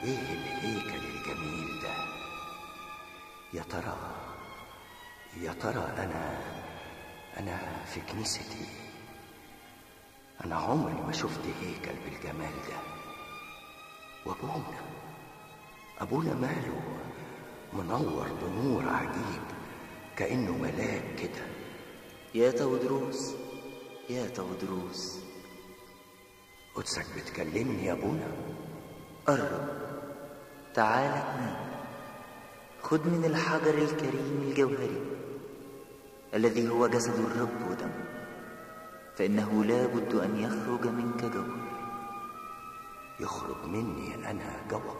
ايه الهيكل الجميل ده يا ترى يا ترى انا انا في كنيستي انا عمري ما شفت هيكل بالجمال ده وابونا ابونا ماله منور بنور عجيب كانه ملاك كده يا تودروس يا تودروس قدسك بتكلمني يا ابونا قرب تعال اتنام خذ من الحجر الكريم الجوهري الذي هو جسد الرب ودمه فإنه لا بد أن يخرج منك جوهر يخرج مني انا جوهر